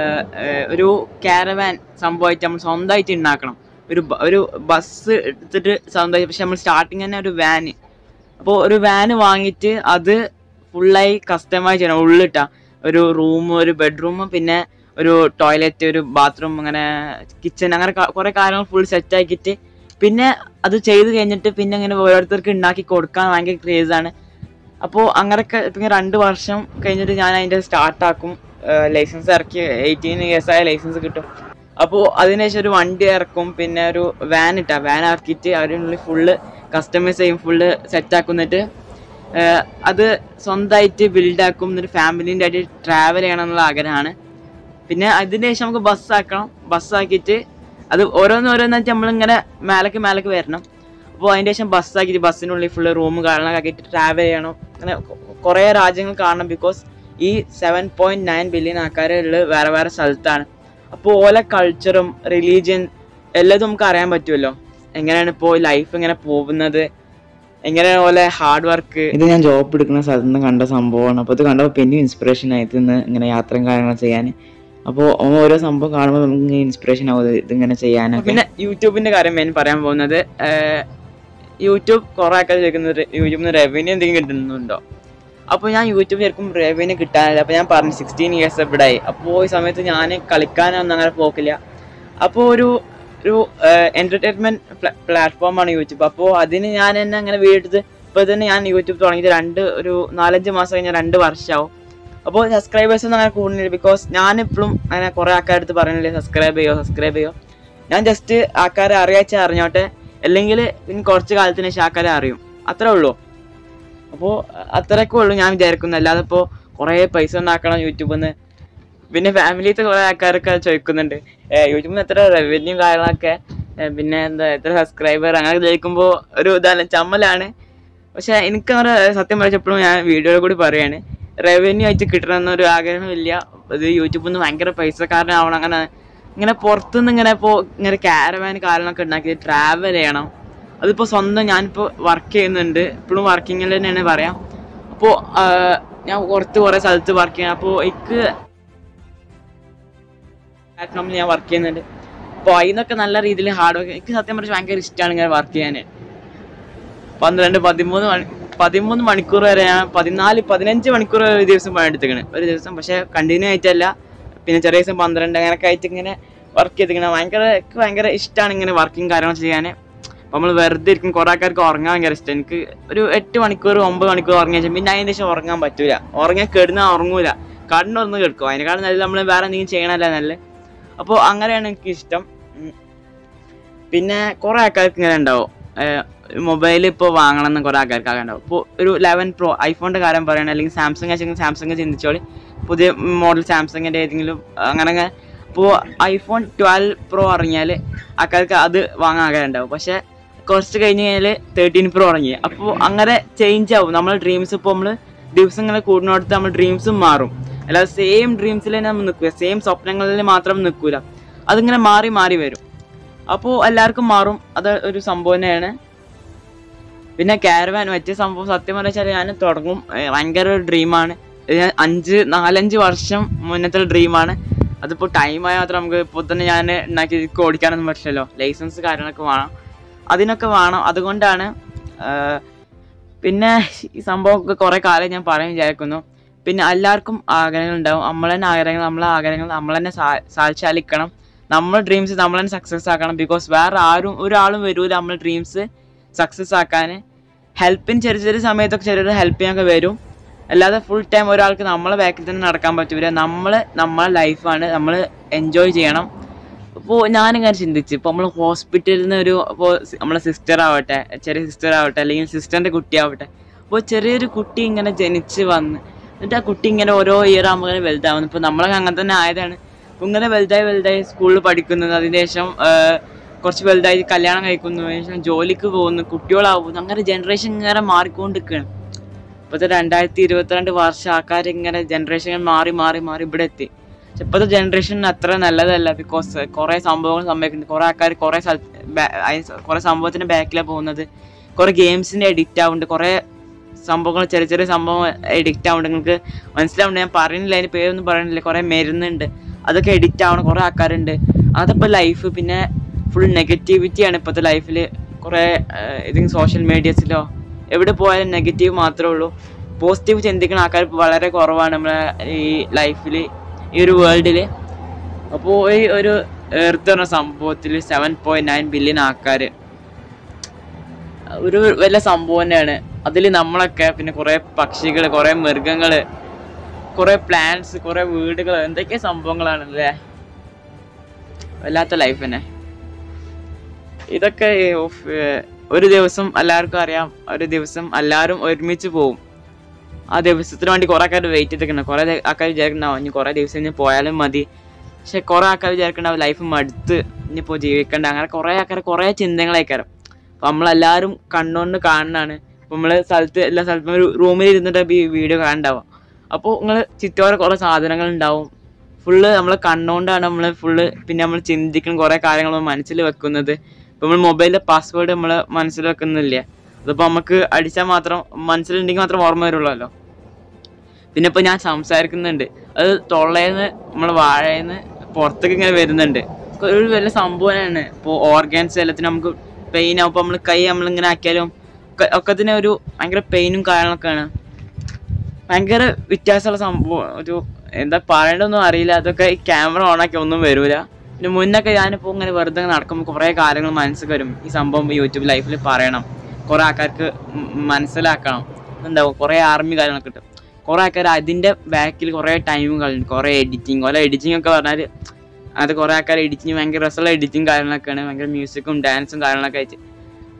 ഒരു കാരവാൻ സംഭവമായിട്ട് നമ്മൾ സ്വന്തമായിട്ട് ഉണ്ടാക്കണം ഒരു ബ- ഒരു ബസ് എടുത്തിട്ട് സ്വന്തമായിട്ട് പക്ഷെ നമ്മൾ സ്റ്റാർട്ടിങ് തന്നെ ഒരു വാന് അപ്പോൾ ഒരു വാന് വാങ്ങിയിട്ട് അത് ഫുള്ളായി കസ്റ്റമൈസ് ചെയ്യണം ഉള്ളിട്ട ഒരു റൂം ഒരു ബെഡ്റൂം പിന്നെ ഒരു ടോയ്ലറ്റ് ഒരു ബാത്റൂം അങ്ങനെ കിച്ചൺ അങ്ങനെ ക- കുറേ കാര്യങ്ങൾ ഫുൾ സെറ്റ് ആക്കിയിട്ട് പിന്നെ അത് ചെയ്ത് കഴിഞ്ഞിട്ട് പിന്നെ ഇങ്ങനെ ഓരോരുത്തർക്ക് ഉണ്ടാക്കി കൊടുക്കാൻ ഭയങ്കര ക്രേസാണ് അപ്പോൾ അങ്ങനെയൊക്കെ ഇപ്പം രണ്ട് വർഷം കഴിഞ്ഞിട്ട് ഞാൻ അതിൻ്റെ സ്റ്റാർട്ടാക്കും ലൈസൻസ് ഇറക്കി എയ്റ്റീൻ ഇയേഴ്സ് ആയ ലൈസൻസ് കിട്ടും അപ്പോൾ അതിനുശേഷം ഒരു വണ്ടി ഇറക്കും പിന്നെ ഒരു വാൻ ഇട്ടാ വാൻ ഇറക്കിയിട്ട് അതിനുള്ളിൽ ഫുള്ള് കസ്റ്റമൈസ് ചെയ്യും ഫുള്ള് സെറ്റാക്കും എന്നിട്ട് ഏഹ് അത് സ്വന്തമായിട്ട് ബിൽഡാക്കും എന്നിട്ട് ഫാമിലീൻ്റെ ആയിട്ട് ട്രാവൽ ചെയ്യണം എന്നുള്ള ആഗ്രഹമാണ് പിന്നെ അതിന് ശേഷം നമുക്ക് ബസ്സാക്കണം ബസ്സാക്കിയിട്ട് അത് ഓരോന്ന് ഓരോന്നായിട്ട് നമ്മളിങ്ങനെ മേലേക്ക് മേലേക്ക് വരണം അപ്പോൾ അതിൻ്റെ ശേഷം ബസ്സാക്കിയിട്ട് ബസ്സിനുള്ളിൽ ഫുള്ള് റൂം കാര്യങ്ങളൊക്കെ ആക്കിയിട്ട് ട്രാവൽ ചെയ്യണം അങ്ങനെ കൊ- കുറേ രാജ്യങ്ങൾ കാണണം ബിക്കോസ് ഈ സെവൻ പോയിന്റ് നയൻ ബില്യൺ ആൾക്കാരുള്ളത് വേറെ വേറെ സ്ഥലത്താണ് അപ്പോൾ ഓലെ കൾച്ചറും റിലീജിയൻ എല്ലാതും നമുക്ക് അറിയാൻ പറ്റുമല്ലോ എങ്ങനെയാണ് ഇപ്പോൾ ലൈഫ് ഇങ്ങനെ പോകുന്നത് എങ്ങനെയാണ് പോലെ ഹാർഡ് വർക്ക് ഇത് ഞാൻ ജോബ് എടുക്കുന്ന സ്ഥലത്ത് നിന്ന് കണ്ട സംഭവമാണ് അപ്പോൾ ഇത് കണ്ടപ്പോൾ പിന്നെ ഇൻസ്പിറേഷൻ ആയിട്ട് ഇന്ന് ഇങ്ങനെ യാത്രയും കാര്യങ്ങളും ചെയ്യാൻ അപ്പോൾ ഓരോ സംഭവം കാണുമ്പോൾ നമുക്ക് ഇൻസ്പിറേഷൻ ആവും ഇത് ഇതിങ്ങനെ ചെയ്യാനൊക്കെ പിന്നെ യൂട്യൂബിന്റെ കാര്യം മെയിൻ പറയാൻ പോകുന്നത് ഏഹ്, യൂട്യൂബ് കുറേ ആൾക്കാർ ചോദിക്കുന്നത് യൂട്യൂബിൽ നിന്ന് റവന്യൂ എന്തെങ്കിലും കിട്ടുന്നുണ്ടോ അപ്പോൾ ഞാൻ യൂട്യൂബ് ശരിക്കും റവന്യൂ കിട്ടാനില്ല അപ്പോൾ ഞാൻ പറഞ്ഞു സിക്സ്റ്റീൻ ഇയേഴ്സ് ഇവിടെ ആയി അപ്പോൾ ഈ സമയത്ത് ഞാൻ കളിക്കാനൊന്നും അങ്ങനെ പോക്കില്ല അപ്പോൾ ഒരു ഒരു എൻ്റർടൈൻമെൻറ്റ് പ്ലാറ്റ്ഫോമാണ് യൂട്യൂബ് അപ്പോൾ അതിന് ഞാൻ തന്നെ അങ്ങനെ വീടെടുത്ത് ഇപ്പോൾ തന്നെ ഞാൻ യൂട്യൂബ് തുടങ്ങിയിട്ട് രണ്ട് ഒരു നാലഞ്ച് മാസം കഴിഞ്ഞാൽ രണ്ട് വർഷമാവും അപ്പോൾ സബ്സ്ക്രൈബേഴ്സ് ഒന്നും അങ്ങനെ കൂടുന്നില്ല ബിക്കോസ് ഞാനിപ്പോഴും അങ്ങനെ കുറേ ആൾക്കാരുടെ അടുത്ത് പറയുന്നില്ല സബ്സ്ക്രൈബ് ചെയ്യോ സബ്സ്ക്രൈബ് ചെയ്യോ ഞാൻ ജസ്റ്റ് ആൾക്കാരെ അറിയാച്ച അറിഞ്ഞോട്ടെ അല്ലെങ്കിൽ ഇനി കുറച്ച് കാലത്തിന് ശേഷം ആൾക്കാരെ അറിയും അത്രേ ഉള്ളൂ അപ്പോൾ അത്രയൊക്കെ ഉള്ളൂ ഞാൻ വിചാരിക്കുന്നു അല്ലാതെ ഇപ്പോൾ കുറേ പൈസ ഉണ്ടാക്കണം യൂട്യൂബിൽ നിന്ന് പിന്നെ ഫാമിലിത്തെ കുറെ ആൾക്കാരൊക്കെ ചോദിക്കുന്നുണ്ട് യൂട്യൂബിൽ നിന്ന് എത്ര റവന്യൂ കാര്യങ്ങളൊക്കെ ഏ, പിന്നെ എന്താ എത്ര സബ്സ്ക്രൈബർ അങ്ങനെ ചോദിക്കുമ്പോൾ ഒരു ഇതാണ് ചമ്മലാണ് പക്ഷെ എനിക്ക് അങ്ങനെ സത്യം പറഞ്ഞപ്പോഴും ഞാൻ വീഡിയോയിൽ കൂടി പറയാണ് റവന്യൂ ആയിട്ട് കിട്ടണമെന്നൊരു ആഗ്രഹമില്ല ഇത് യൂട്യൂബിൽ നിന്ന് ഭയങ്കര പൈസക്കാരനാവണം അങ്ങനെ ഇങ്ങനെ പുറത്തുനിന്ന് ഇങ്ങനെ ഇപ്പോൾ ഇങ്ങനെ ക്യാരവാൻ കാര്യങ്ങളൊക്കെ ഉണ്ടാക്കി ട്രാവൽ ചെയ്യണം അതിപ്പോൾ സ്വന്തം ഞാനിപ്പോൾ വർക്ക് ചെയ്യുന്നുണ്ട് ഇപ്പോഴും വർക്കിങ്ങിൽ തന്നെയാണ് പറയാം അപ്പോൾ ഞാൻ പുറത്ത് കുറേ സ്ഥലത്ത് വർക്ക് ചെയ്യണം അപ്പോൾ എനിക്ക് പ്ലാറ്റ്ഫോമിൽ ഞാൻ വർക്ക് ചെയ്യുന്നുണ്ട് അപ്പോൾ അതിനൊക്കെ നല്ല രീതിയിൽ ഹാർഡ് വർക്ക് എനിക്ക് സത്യം പറഞ്ഞാൽ ഭയങ്കര ഇഷ്ടമാണ് ഇങ്ങനെ വർക്ക് ചെയ്യാൻ പന്ത്രണ്ട് പതിമൂന്ന് മണി പതിമൂന്ന് മണിക്കൂർ വരെ ഞാൻ പതിനാല് പതിനഞ്ച് മണിക്കൂർ വരെ ഒരു ദിവസം പണിയെടുത്തിക്കണ് ഒരു ദിവസം പക്ഷേ കണ്ടിന്യൂ ആയിട്ടല്ല പിന്നെ ചെറിയ ദിവസം പന്ത്രണ്ട് അങ്ങനെയൊക്കെ ആയിട്ട് ഇങ്ങനെ വർക്ക് ചെയ്തിങ്ങനെ ഭയങ്കര എനിക്ക് ഭയങ്കര ഇഷ്ടമാണ് ഇങ്ങനെ വർക്കിംഗ് കാര്യങ്ങൾ ചെയ്യാൻ അപ്പോൾ നമ്മൾ വെറുതെ ഇരിക്കും കുറേ ആൾക്കാർക്ക് ഉറങ്ങാൻ ഭയങ്കര ഇഷ്ടം എനിക്ക് ഒരു എട്ട് മണിക്കൂർ ഒമ്പത് മണിക്കൂർ ഉറങ്ങിയ ശേഷം പിന്നെ അതിന് ശേഷം ഉറങ്ങാൻ പറ്റൂല ഉറങ്ങിയാൽ കിടന്നാൽ ഉറങ്ങൂല കണ്ണുറന്ന് കിടക്കും അതിനെക്കാളും നല്ല നമ്മൾ വേറെ എന്തെങ്കിലും ചെയ്യണമല്ല നല്ലത് അപ്പോൾ അങ്ങനെയാണ് എനിക്ക് ഇഷ്ടം ഉം. പിന്നെ കുറേ ആൾക്കാർക്ക് ഇങ്ങനെ ഉണ്ടാവും മൊബൈൽ ഇപ്പോൾ വാങ്ങണം എന്ന് കുറേ ആൾക്കാർക്ക് ആകെ ഉണ്ടാവും ഇപ്പോൾ ഒരു ലെവൻ പ്രോ ഐഫോണിൻ്റെ കാര്യം പറയണം അല്ലെങ്കിൽ സാംസങ് വെച്ചെങ്കിൽ സാംസങ് ചിന്തിച്ചോളി പുതിയ മോഡൽ സാംസങ്ങിൻ്റെ ഏതെങ്കിലും അങ്ങനെ അങ്ങനെ ഇപ്പോൾ ഐഫോൺ ട്വൽവ് പ്രോ ഇറങ്ങിയാൽ ആൾക്കാർക്ക് അത് വാങ്ങാൻ ആഗ്രഹം ഉണ്ടാവും പക്ഷേ കുറച്ച് കഴിഞ്ഞ് കഴിഞ്ഞാൽ തേർട്ടീൻ പ്രോ ഇറങ്ങി അപ്പോൾ അങ്ങനെ ചേഞ്ച് ആവും നമ്മളെ ഡ്രീംസ് ഇപ്പോൾ നമ്മൾ ദിവസം ഇങ്ങനെ കൂടുന്നിടത്ത് നമ്മൾ ഡ്രീംസും മാറും അല്ലാതെ സെയിം ഡ്രീംസിൽ തന്നെ നമ്മൾ നിൽക്കുക സെയിം സ്വപ്നങ്ങളിൽ മാത്രം നിൽക്കൂല അതിങ്ങനെ മാറി മാറി വരും അപ്പോൾ എല്ലാവർക്കും മാറും അത് ഒരു സംഭവം തന്നെയാണ് പിന്നെ കാരവാൻ മറ്റേ സംഭവം സത്യം പറഞ്ഞാൽ ഞാൻ തുടങ്ങും ഏർ ഭയങ്കര ഒരു ഡ്രീമാണ് ഞാൻ അഞ്ച് നാലഞ്ച് വർഷം മുന്നത്തെ ഡ്രീമാണ് അതിപ്പോൾ ടൈമായ മാത്രം നമുക്ക് ഇപ്പോൾ തന്നെ ഞാൻ ഉണ്ടാക്കി ഇതിക്ക് ഓടിക്കാനൊന്നും പറ്റില്ലല്ലോ ലൈസൻസ് കാര്യങ്ങളൊക്കെ വേണം അതിനൊക്കെ വേണം അതുകൊണ്ടാണ് ആഹ്, പിന്നെ ഈ സംഭവമൊക്കെ കുറേ കാലം ഞാൻ പറയാൻ വിചാരിക്കുന്നു പിന്നെ എല്ലാവർക്കും ആഗ്രഹങ്ങൾ ഉണ്ടാവും നമ്മൾ തന്നെ ആഗ്രഹങ്ങൾ നമ്മളെ ആഗ്രഹങ്ങൾ നമ്മൾ തന്നെ സാ- സാധിച്ചാലിക്കണം നമ്മൾ ഡ്രീംസ് നമ്മൾ തന്നെ സക്സസ് ആക്കണം ബിക്കോസ് വേറെ ആരും ഒരാളും വരൂല നമ്മളെ ഡ്രീംസ് സക്സസ് ആക്കാൻ ഹെൽപ്പിന് ചെറിയ ചെറിയ സമയത്തൊക്കെ ചെറിയൊരു ഹെൽപ്പ് ചെയ്യാനൊക്കെ വരും അല്ലാതെ ഫുൾ ടൈം ഒരാൾക്ക് നമ്മളെ ബാക്കിൽ തന്നെ നടക്കാൻ പറ്റൂല നമ്മൾ നമ്മളെ ലൈഫാണ് നമ്മൾ എൻജോയ് ചെയ്യണം ഇപ്പോൾ ഞാനിങ്ങനെ ചിന്തിച്ച് ഇപ്പോൾ നമ്മൾ ഹോസ്പിറ്റലിൽ നിന്ന് ഒരു ഇപ്പോൾ നമ്മളെ സിസ്റ്റർ ആവട്ടെ ചെറിയ സിസ്റ്റർ ആവട്ടെ അല്ലെങ്കിൽ സിസ്റ്ററിൻ്റെ കുട്ടി ആവട്ടെ അപ്പോൾ ചെറിയൊരു കുട്ടി ഇങ്ങനെ ജനിച്ച് വന്ന് എന്നിട്ട് ആ കുട്ടി ഇങ്ങനെ ഓരോ ഇയർ ആകുമ്പോൾ ഇങ്ങനെ വലുതാവുന്നു ഇപ്പോൾ നമ്മളൊക്കെ അങ്ങനെ തന്നെ ആയതാണ് അപ്പോൾ ഇങ്ങനെ വലുതായി വലുതായി സ്കൂളിൽ പഠിക്കുന്നത് അതിന് ശേഷം ആ, കുറച്ച് വലുതായി കല്യാണം കഴിക്കുന്നു അതിന് ശേഷം ജോലിക്ക് പോകുന്നു കുട്ടികളാവുന്നു അങ്ങനെ ജനറേഷൻ ഇങ്ങനെ മാറിക്കൊണ്ടിരിക്കുകയാണ് ഇപ്പോഴത്തെ രണ്ടായിരത്തി ഇരുപത്തിരണ്ട് വർഷം ആൾക്കാർ ഇങ്ങനെ ജനറേഷൻ മാറി മാറി മാറി ഇവിടെ എത്തി പക്ഷെ ഇപ്പോഴത്തെ ജനറേഷൻ അത്ര നല്ലതല്ല ബിക്കോസ് കുറേ സംഭവങ്ങൾ സംഭവിക്കുന്നുണ്ട് കുറേ ആൾക്കാർ കുറേ സ്ഥലത്ത് ബാ- അയി- കുറേ സംഭവത്തിന് ബാക്കിലാണ് പോകുന്നത് കുറേ ഗെയിംസിൻ്റെ എഡിക്റ്റ് ആവുന്നുണ്ട് കുറേ സംഭവങ്ങൾ ചെറിയ ചെറിയ സംഭവം എഡിക്റ്റ് ആവുന്നുണ്ട് നിങ്ങൾക്ക് മനസ്സിലാവുന്നുണ്ട് ഞാൻ പറയുന്നില്ല അതിന് പേരൊന്നും പറയുന്നില്ല കുറേ മരുന്നുണ്ട് അതൊക്കെ എഡിക്റ്റ് ആവണ കുറേ ആൾക്കാരുണ്ട് അതിപ്പോൾ ലൈഫ് പിന്നെ ഫുൾ നെഗറ്റിവിറ്റിയാണ് ഇപ്പോഴത്തെ ലൈഫിൽ കുറേ ഏതെങ്കിലും സോഷ്യൽ മീഡിയസിലോ എവിടെ പോയാലും നെഗറ്റീവ് മാത്രമേ ഉള്ളൂ പോസിറ്റീവ് ചിന്തിക്കുന്ന ആൾക്കാർ ഇപ്പൊ വളരെ കുറവാണ് നമ്മളെ ഈ ലൈഫിൽ ഈ ഒരു വേൾഡിൽ അപ്പോൾ ഈ ഒരു എർത്ത് പറഞ്ഞ സംഭവത്തിൽ സെവൻ പോയിന്റ് നയൻ ബില്യൺ ആൾക്കാർ ഒരു വലിയ സംഭവം തന്നെയാണ് അതിൽ നമ്മളൊക്കെ പിന്നെ കുറേ പക്ഷികൾ കുറേ മൃഗങ്ങൾ കുറേ പ്ലാന്റ്സ് കുറേ വീടുകൾ എന്തൊക്കെ സംഭവങ്ങളാണ് അല്ലേ വല്ലാത്ത ലൈഫ് തന്നെ ഇതൊക്കെ ഉഫ്, ഏർ, ഒരു ദിവസം എല്ലാവർക്കും അറിയാം ഒരു ദിവസം എല്ലാവരും ഒരുമിച്ച് പോവും ആ ദിവസത്തിന് വേണ്ടി കുറേ ആൾക്കാർ വെയിറ്റ് ചെയ്തിരിക്കണം കുറേ ആൾക്കാർ വിചാരിക്കണ്ടാവും ഇനി കുറേ ദിവസം ഇനി പോയാലും മതി പക്ഷെ കുറേ ആൾക്കാർ വിചാരിക്കണ്ടാവും ലൈഫ് മടുത്ത് ഇനിയിപ്പോൾ ജീവിക്കണ്ട അങ്ങനെ കുറേ ആൾക്കാർ കുറേ ചിന്തകളായിക്കാരം അപ്പോൾ നമ്മളെല്ലാവരും കണ്ണുകൊണ്ട് കാണുന്നതാണ് അപ്പോൾ നമ്മൾ സ്ഥലത്ത് എല്ലാ സ്ഥലത്തും ഒരു റൂമിൽ ഇരുന്നിട്ട് ഈ വീഡിയോ കാണണ്ടാവുക അപ്പോൾ നിങ്ങൾ ചുറ്റോടെ കുറേ സാധനങ്ങൾ ഉണ്ടാവും ഫുള്ള് നമ്മളെ കണ്ണുകൊണ്ടാണ് നമ്മൾ ഫുള്ള് പിന്നെ നമ്മൾ ചിന്തിക്കുന്ന കുറേ കാര്യങ്ങൾ നമ്മൾ മനസ്സിൽ വെക്കുന്നത് ഇപ്പോൾ നമ്മൾ മൊബൈലിലെ പാസ്വേഡ് നമ്മൾ മനസ്സിൽ വെക്കുന്നില്ലേ അതിപ്പോൾ നമുക്ക് അടിച്ചാൽ മാത്രം മനസ്സിലുണ്ടെങ്കിൽ മാത്രം ഓർമ്മ വരുള്ളൂ പിന്നെ ഇപ്പോൾ ഞാൻ സംസാരിക്കുന്നുണ്ട് അത് തൊള്ളേന്ന് നമ്മൾ വാഴേന്ന് പുറത്തേക്ക് ഇങ്ങനെ വരുന്നുണ്ട് ഒരു വലിയ സംഭവമാണ് ഇപ്പോൾ ഓർഗാൻസ് എല്ലാത്തിനും നമുക്ക് പെയിൻ ആവും ഇപ്പോൾ നമ്മൾ കൈ നമ്മളിങ്ങനെ ആക്കിയാലും ഒക്കെ ഒക്കത്തിന് ഒരു ഭയങ്കര പെയിനും കാര്യങ്ങളൊക്കെയാണ് ഭയങ്കര വ്യത്യാസമുള്ള സംഭവം ഒരു എന്താ പറയണ്ടൊന്നും അറിയില്ല അതൊക്കെ ഈ ക്യാമറ ഓണാക്കി ഒന്നും വരൂല പിന്നെ മുന്നൊക്കെ ഞാനിപ്പോൾ ഇങ്ങനെ വെറുതെ നടക്കുമ്പോൾ കുറേ കാര്യങ്ങൾ മനസ്സിൽ വരും ഈ സംഭവം യൂട്യൂബ് ലൈഫിൽ പറയണം കുറേ ആൾക്കാർക്ക് മ- മനസ്സിലാക്കണം എന്താവും കുറേ ആർമി കാര്യങ്ങളൊക്കെ കിട്ടും കുറേ ആൾക്കാർ അതിൻ്റെ ബാക്കിൽ കുറേ ടൈം കളഞ്ഞു കുറേ എഡിറ്റിങ് കുറേ എഡിറ്റിംഗ് ഒക്കെ പറഞ്ഞാൽ അത് കുറേ ആൾക്കാർ എഡിറ്റിങ് ഭയങ്കര രസമുള്ള എഡിറ്റിങ് കാര്യങ്ങളൊക്കെയാണ് ഭയങ്കര മ്യൂസിക്കും ഡാൻസും കാര്യങ്ങളൊക്കെ ആയിട്ട്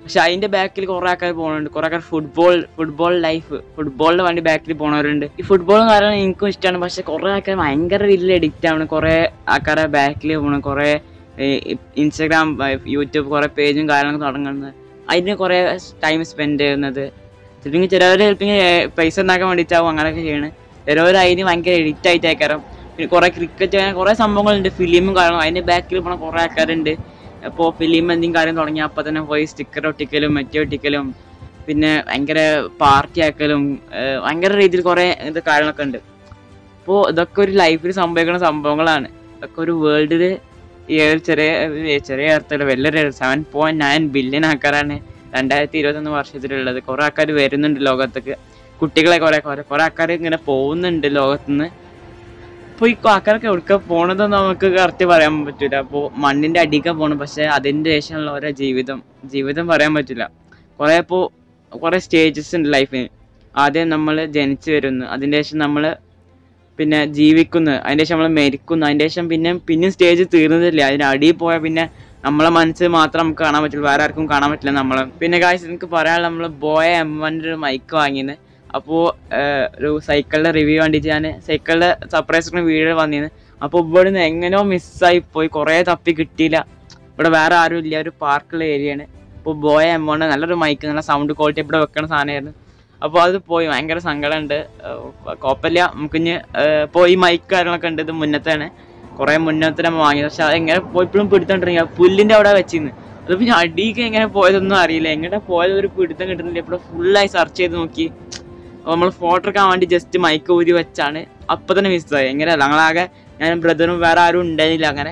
പക്ഷെ അതിന്റെ ബാക്കിൽ കുറെ ആൾക്കാർ പോകുന്നുണ്ട് കുറെ ആൾക്കാർ ഫുട്ബോൾ ഫുട്ബോൾ ലൈഫ് ഫുട്ബോളിന്റെ വണ്ടി ബാക്കിൽ പോണവരുണ്ട് ഈ ഫുട്ബോളും കാരണം എനിക്കും ഇഷ്ടമാണ് പക്ഷെ കുറെ ആൾക്കാർ ഭയങ്കര രീതിയിൽ എഡിക്റ്റ് ആണ് കുറെ ആൾക്കാരെ ബാക്കിൽ പോകണം കുറെ ഇൻസ്റ്റാഗ്രാം യൂട്യൂബ് കുറെ പേജും കാര്യങ്ങളൊക്കെ തുടങ്ങുന്നത് അതിന് കുറെ ടൈം സ്പെൻഡ് ചെയ്യുന്നത് ചിലപ്പോൾ ചിലവർ ചിലപ്പോൾ പൈസ ഉണ്ടാക്കാൻ വേണ്ടിയിട്ടാവും അങ്ങനെയൊക്കെ ചെയ്യണത് ചിലവർ അതിന് ഭയങ്കര എഡിക്റ്റ് ആയിട്ടേക്കാരം പിന്നെ കുറെ ക്രിക്കറ്റ് അങ്ങനെ കുറെ സംഭവങ്ങളുണ്ട് ഫിലിമും കാരണം അതിന്റെ ബാക്കിൽ പോണ കുറെ ആൾക്കാരുണ്ട് അപ്പോൾ ഫിലിം എന്തെങ്കിലും കാര്യം തുടങ്ങി അപ്പോൾ തന്നെ പോയി സ്റ്റിക്കർ ഒട്ടിക്കലും മറ്റേ ഒട്ടിക്കലും പിന്നെ ഭയങ്കര പാർട്ടി ആക്കലും ഏഹ് ഭയങ്കര രീതിയിൽ കുറേ ഇത് കാര്യങ്ങളൊക്കെ ഉണ്ട് അപ്പോൾ ഇതൊക്കെ ഒരു ലൈഫിൽ സംഭവിക്കുന്ന സംഭവങ്ങളാണ് ഇതൊക്കെ ഒരു വേൾഡിൽ ഈ ഒരു ചെറിയ ഏർ ചെറിയ അർത്ഥത്തിൽ വലിയൊരു സെവൻ പോയിന്റ് നയൻ ബില്യൺ ആൾക്കാരാണ് രണ്ടായിരത്തി ഇരുപത്തൊന്ന് വർഷത്തിലുള്ളത് കുറേ ആൾക്കാർ വരുന്നുണ്ട് ലോകത്തേക്ക് കുട്ടികളെ കുറേ കുറേ കുറേ ആൾക്കാർ ഇങ്ങനെ പോകുന്നുണ്ട് ലോകത്തുനിന്ന് അപ്പോൾ ഈ ആൾക്കാരൊക്കെ എവിടെ പോണതെന്ന് നമുക്ക് കറക്റ്റ് പറയാൻ പറ്റില്ല അപ്പോൾ മണ്ണിന്റെ അടിക്ക പോകണം പക്ഷെ അതിന്റെ ശേഷമുള്ള ഓരോ ജീവിതം ജീവിതം പറയാൻ പറ്റില്ല കുറേ ഇപ്പോൾ കുറേ സ്റ്റേജസ് ഉണ്ട് ലൈഫിന് ആദ്യം നമ്മൾ ജനിച്ചു വരുന്നു അതിന്റെ ശേഷം നമ്മൾ പിന്നെ ജീവിക്കുന്നു അതിന്റെ ശേഷം നമ്മൾ മരിക്കുന്നു അതിന്റെ ശേഷം പിന്നെ പിന്നെ സ്റ്റേജ് തീർന്നതില്ല അതിന്റെ അടിയിൽ പോയാൽ പിന്നെ നമ്മളെ മനസ്സ് മാത്രം നമുക്ക് കാണാൻ പറ്റുള്ളൂ വേറെ ആർക്കും കാണാൻ പറ്റില്ല നമ്മളെ പിന്നെ കാശ് എനിക്ക് പറയാനുള്ള നമ്മൾ ബോയ എം വണ്ണിൻ്റെ ഒരു മൈക്ക് വാങ്ങിയത് അപ്പോൾ ഒരു സൈക്കിളിന്റെ റിവ്യൂ വേണ്ടിയിട്ട് ഞാൻ സൈക്കിളിന്റെ സർപ്രൈസ് വീഡിയോ വന്നിരുന്നു അപ്പോൾ ഇവിടുന്ന് എങ്ങനെയോ മിസ്സായി പോയി കുറേ തപ്പി കിട്ടിയില്ല ഇവിടെ വേറെ ആരും ഇല്ല ഒരു പാർക്കുള്ള ഏരിയയാണ് അപ്പോൾ ബോയ എം വൺ നല്ലൊരു മൈക്ക് നല്ല സൗണ്ട് ക്വാളിറ്റി ഇവിടെ വെക്കണ സാധനമായിരുന്നു അപ്പോൾ അത് പോയി ഭയങ്കര സങ്കടമുണ്ട് കുഴപ്പമില്ല നമുക്കിഞ്ഞ് ഇപ്പോൾ ഈ മൈക്ക് കാര്യങ്ങളൊക്കെ ഉണ്ട് ഇത് മുന്നത്താണ് കുറേ മുന്നത്തെ നമ്മൾ വാങ്ങിയത് പക്ഷെ അത് എങ്ങനെ പോയപ്പോഴും പിടുത്തോണ്ടിരിക്കുക പുല്ലിൻ്റെ അവിടെ വെച്ചിരുന്നു അത് പിന്നെ അടിയൊക്കെ എങ്ങനെ പോയതൊന്നും അറിയില്ല എങ്ങനെ പോയത് ഒരു പിടുത്തം കിട്ടുന്നില്ല ഇപ്പോൾ ഫുള്ളായി സെർച്ച് ചെയ്ത് നോക്കി നമ്മൾ ഫോട്ടോ എടുക്കാൻ വേണ്ടി ജസ്റ്റ് മൈക്ക് ഊരി വെച്ചാണ് അപ്പം തന്നെ മിസ്സായി എങ്ങനെയല്ല ഞങ്ങളാകെ ഞാൻ ബ്രദറും വേറെ ആരും ഉണ്ടായിരുന്നില്ല അങ്ങനെ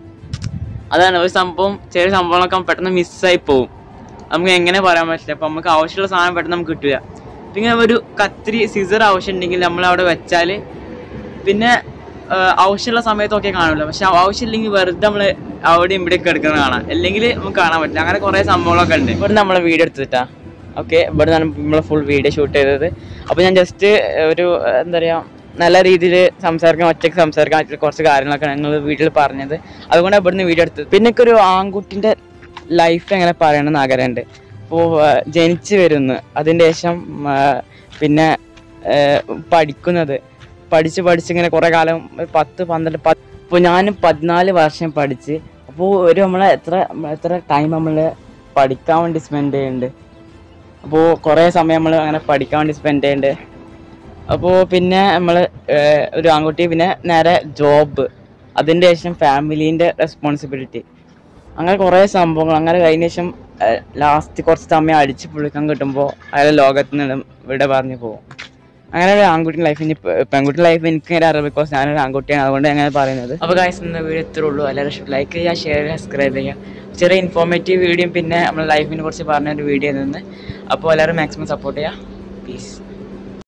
അതാണ് ഒരു സംഭവം ചെറിയ സംഭവങ്ങളൊക്കെ പെട്ടെന്ന് മിസ്സായി പോകും നമുക്ക് എങ്ങനെ പറയാൻ പറ്റില്ല അപ്പം നമുക്ക് ആവശ്യമുള്ള സാധനം പെട്ടെന്ന് നമുക്ക് കിട്ടില്ല പിന്നെ ഒരു കത്തിരി സിസർ ആവശ്യം ഉണ്ടെങ്കിൽ നമ്മൾ അവിടെ വെച്ചാൽ പിന്നെ ആ, ആവശ്യമുള്ള സമയത്തൊക്കെ കാണില്ല പക്ഷെ ആവശ്യമില്ലെങ്കിൽ വെറുതെ നമ്മൾ അവിടെയും ഇവിടെയൊക്കെ എടുക്കുന്നത് കാണാം അല്ലെങ്കിൽ നമുക്ക് കാണാൻ പറ്റില്ല അങ്ങനെ കുറേ സംഭവങ്ങളൊക്കെ ഉണ്ട് ഇവിടെ നമ്മൾ വീഡിയോ എടുത്തിട്ടാ ഓക്കെ ഇവിടെ നിന്നാണ് നമ്മൾ ഫുൾ വീഡിയോ ഷൂട്ട് ചെയ്തത് അപ്പോൾ ഞാൻ ജസ്റ്റ് ഒരു എന്താ പറയുക നല്ല രീതിയിൽ സംസാരിക്കാൻ ഒറ്റയ്ക്ക് സംസാരിക്കാൻ പറ്റിയ കുറച്ച് കാര്യങ്ങളൊക്കെ ഞങ്ങൾ വീട്ടിൽ പറഞ്ഞത് അതുകൊണ്ട് ഇവിടുന്ന് വീഡിയോ എടുത്തത് പിന്നെ ഒരു ആൺകുട്ടിൻ്റെ ലൈഫ് എങ്ങനെ പറയണമെന്ന് ആഗ്രഹമുണ്ട് അപ്പോൾ ജനിച്ചു വരുന്നു അതിൻ്റെ ശേഷം ആ, പിന്നെ ആ, പഠിക്കുന്നത് പഠിച്ച് പഠിച്ച് ഇങ്ങനെ കുറേ കാലം ഒരു പത്ത് പന്ത്രണ്ട് പത്ത് ഇപ്പോൾ ഞാൻ പതിനാല് വർഷം പഠിച്ച് അപ്പോൾ ഒരു നമ്മളെ എത്ര എത്ര ടൈം നമ്മൾ പഠിക്കാൻ വേണ്ടി സ്പെൻഡ് ചെയ്യുന്നുണ്ട് അപ്പോൾ കുറേ സമയം നമ്മൾ അങ്ങനെ പഠിക്കാൻ വേണ്ടി സ്പെൻഡ് ചെയ്യുന്നുണ്ട് അപ്പോൾ പിന്നെ നമ്മൾ ഒരു ആൺകുട്ടി പിന്നെ നേരെ ജോബ് അതിൻ്റെ ശേഷം ഫാമിലീൻ്റെ റെസ്പോൺസിബിലിറ്റി അങ്ങനെ കുറേ സംഭവങ്ങൾ അങ്ങനെ കഴിഞ്ഞ ശേഷം ലാസ്റ്റ് കുറച്ച് സമയം അടിച്ച് പൊളിക്കാൻ കിട്ടുമ്പോൾ അയാൾ ലോകത്ത് നിന്ന് ഇവിടെ പറഞ്ഞു പോകും അങ്ങനെ ഒരു ആൺകുട്ടി ലൈഫ് ഇനി പെ- പെൺകുട്ടി ലൈഫ് എനിക്ക് ഇങ്ങനെ അറിയാം ബിക്കോസ് ഞാനൊരു ആൺകുട്ടിയാണ് അതുകൊണ്ട് അങ്ങനെ പറയുന്നത് അപ്പോൾ ഗായ്സ് ഇന്ന് വീഡിയോ ഇത്രേ ഉള്ളൂ എല്ലാവരും ലൈക്ക് ചെയ്യുക ഷെയർ ചെയ്യുക സബ്സ്ക്രൈബ് ചെയ്യുക ചെറിയ ഇൻഫോർമേറ്റീവ് വീഡിയോ പിന്നെ നമ്മുടെ ലൈഫിനെ കുറിച്ച് പറഞ്ഞ ഒരു വീഡിയോ നിന്ന് അപ്പോൾ എല്ലാവരും മാക്സിമം സപ്പോർട്ട് ചെയ്യുക പീസ്